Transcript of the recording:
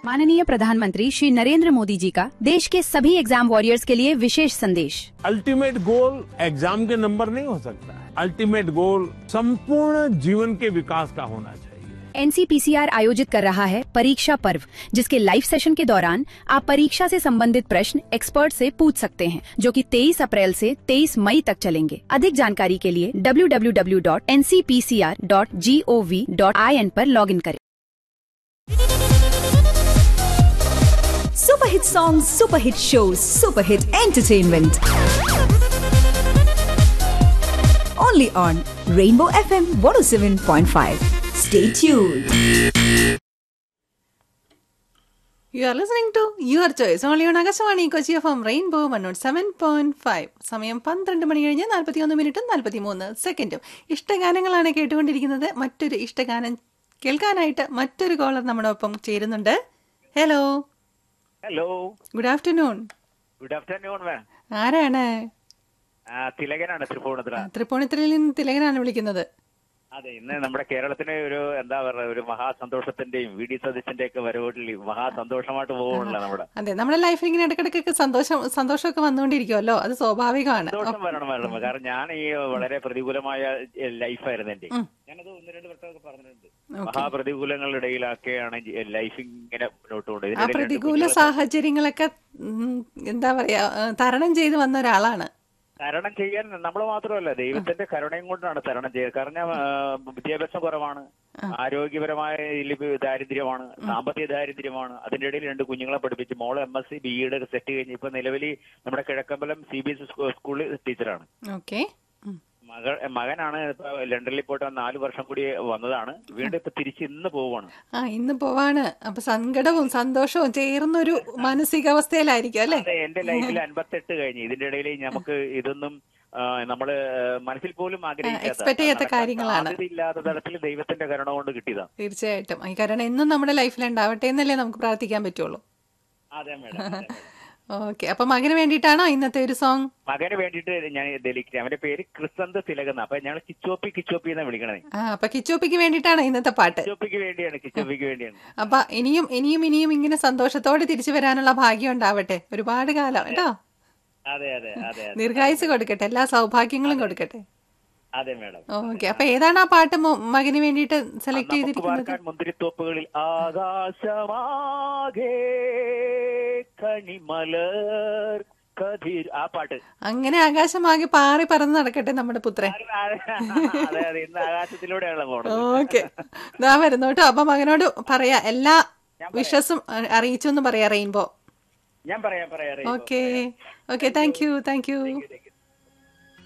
माननीय प्रधानमंत्री श्री नरेंद्र मोदी जी का देश के सभी एग्जाम वॉरियर्स के लिए विशेष संदेश अल्टीमेट गोल एग्जाम के नंबर नहीं हो सकता है अल्टीमेट गोल संपूर्ण जीवन के विकास का होना चाहिए एनसीपीसीआर आयोजित कर रहा है परीक्षा पर्व जिसके लाइव सेशन के दौरान आप परीक्षा से संबंधित प्रश्न एक्सपर्ट से पूछ सकते हैं जो कि 23 अप्रैल से 23 मई तक चलेंगे अधिक जानकारी के लिए www.ncpcr.gov.in पर लॉगिन करें super hit song super hit show super hit entertainment only on rainbow FM 107.5 stay tuned You are listening to Your Choice only on Akashvani Kochi F M rainbow one naught seven point five സമയം പന്ത്രണ്ട് മണി കഴിഞ്ഞ് നാൽപ്പത്തിയൊന്ന് മിനിറ്റും നാൽപ്പത്തി മൂന്ന് സെക്കൻഡും ഇഷ്ടഗാനങ്ങളാണ് കേട്ടുകൊണ്ടിരിക്കുന്നത് മറ്റൊരു ഇഷ്ടഗാനം കേൾക്കാനായിട്ട് മറ്റൊരു കോളർ നമ്മുടെ ഒപ്പം ചേരുന്നുണ്ട് hello hello good afternoon good afternoon ma'am ആരാണ് തിലകനാണ് തൃപ്പൂണിത്തുറ തൃപ്പൂണിത്തുറയിൽ നിന്ന് തിലകനാണ് വിളിക്കുന്നത് അതെ ഇന്ന് നമ്മുടെ കേരളത്തിന് ഒരു എന്താ പറയുക ഒരു മഹാസന്തോഷത്തിന്റെയും വി ഡി സതീശന്റെ ഒക്കെ വരവോട്ടിൽ മഹാസന്തോഷമായിട്ട് പോകുന്നില്ല നമ്മുടെ അതെ നമ്മുടെ ലൈഫിൽ ഇങ്ങനെ ഇടയ്ക്കിടയ്ക്കൊക്കെ സന്തോഷം സന്തോഷമൊക്കെ വന്നുകൊണ്ടിരിക്കുമല്ലോ അത് സ്വാഭാവികമാണ് സന്തോഷം വരണം വരണം കാരണം ഞാൻ ഈ വളരെ പ്രതികൂലമായ ലൈഫായിരുന്നു എന്റെ ഞാനത് ഒന്ന് രണ്ട് വട്ടമൊക്കെ പറഞ്ഞിട്ടുണ്ട് മഹാപ്രതികൂലങ്ങളുടെ ഇടയിലൊക്കെയാണ് ലൈഫ് ഇങ്ങനെ മുന്നോട്ട് ആ കൊണ്ടുപോയത് ഇതിനിടയിൽ രണ്ട് പ്രതികൂല കുഞ്ഞുങ്ങളെ സാഹചര്യങ്ങളൊക്കെ ഉം, എന്താ പറയാ ഏഹ്, തരണം ചെയ്ത് വന്ന ഒരാളാണ് തരണം ചെയ്യാൻ നമ്മൾ മാത്രമല്ല ദൈവത്തിന്റെ കരുണയും കൊണ്ടാണ് തരണം ചെയ്യുക കാരണം ആ, വിദ്യാഭ്യാസം കുറവാണ് ആരോഗ്യപരമായ ഇതില് ദാരിദ്ര്യമാണ് സാമ്പത്തിക ദാരിദ്ര്യമാണ് അതിന്റെ ഇടയിൽ രണ്ട് കുഞ്ഞുങ്ങളെ പഠിപ്പിച്ച് മോള് M S C B Ed SET കഴിഞ്ഞ് ഇപ്പൊ നിലവിൽ നമ്മുടെ കിഴക്കമ്പലം സി ബി എസ് സ്കൂളിൽ ടീച്ചറാണ് ഓക്കെ മകൾ മകനാണ് ഇപ്പൊ ലണ്ടനിൽ പോയിട്ട് നാല് വർഷം കൂടി വന്നതാണ് വീണ്ടും ഇപ്പൊ തിരിച്ച് ഇന്ന് പോവാണ് ആ ഇന്ന് പോവാണ് അപ്പൊ സങ്കടവും സന്തോഷവും ചേർന്നൊരു മാനസികാവസ്ഥയിലായിരിക്കും അല്ലെ അതെ എന്റെ ലൈഫിൽ അൻപത്തെട്ട് കഴിഞ്ഞു ഇതിന്റെ ഇടയിൽ നമുക്ക് ഇതൊന്നും ആ, നമ്മള് മനസ്സിൽ പോലും expect ചെയ്യാത്ത കാര്യങ്ങളാണ്. ഇല്ലാത്ത തരത്തിൽ ദൈവത്തിന്റെ കരുണ കൊണ്ട് കിട്ടിയതാണ് തീർച്ചയായിട്ടും ഈ കാരണം എന്നും നമ്മുടെ ലൈഫിൽ ഉണ്ടാവട്ടെ എന്നല്ലേ നമുക്ക് പ്രാർത്ഥിക്കാൻ പറ്റുള്ളൂ അതെ മേഡം ഓക്കെ അപ്പൊ മകന് വേണ്ടിയിട്ടാണോ ഇന്നത്തെ ഒരു സോങ് മകന് വേണ്ടിയിട്ട് ഞാൻ ദലിക്കുന്നത് അവന്റെ പേര് ക്രിസന്ത് തിലകന്ന അപ്പൊ ഞങ്ങൾ കിച്ചോപ്പി കിച്ചോപ്പി എന്നാ വിളിക്കണേ ആ അപ്പൊ കിച്ചോപ്പിക്ക് വേണ്ടിയിട്ടാണ് ഇന്നത്തെ പാട്ട് കിച്ചോപ്പിക്ക് വേണ്ടിയാണ് കിച്ചോപ്പിക്ക് വേണ്ടിയാണ് അപ്പൊ ഇനിയും ഇനിയും ഇനിയും ഇങ്ങനെ സന്തോഷത്തോടെ തിരിച്ചു വരാനുള്ള ഭാഗ്യം ഉണ്ടാവട്ടെ ഒരുപാട് കാലം കേട്ടോ അതെ അതെ അതെ അതെ ദീർഘായുസ് കൊടുക്കട്ടെ എല്ലാ സൗഭാഗ്യങ്ങളും കൊടുക്കട്ടെ അതെ മേഡം ഓക്കെ അപ്പൊ ഏതാണ് ആ പാട്ട് മോ- മകന് വേണ്ടിയിട്ട് സെലക്ട് നമുക്ക് ചെയ്തിരിക്കുന്നത് പാർക്കാൻ മുന്തിരിത്തോപ്പുകളിൽ ആകാശമാകെ കണിമലർ കതിർ ആ പാട്ട് അങ്ങനെ ആകാശമാകെ പാറി പറന്ന് നടക്കട്ടെ നമ്മുടെ പുത്രൻ അതെ അതെ ഇന്ന് ആകാശത്തിലൂടെയാണ് പോണത് ഓക്കെ ഇതാ വരുന്നു കേട്ടോ അപ്പൊ മകനോട് പറയാ എല്ലാ വിഷസും അറിയിച്ചു എന്ന് പറയാ റെയിൻബോ ഞാൻ പറയാം പറയാം അറിയാം. Okay okay thank you thank you Thank you, thank you.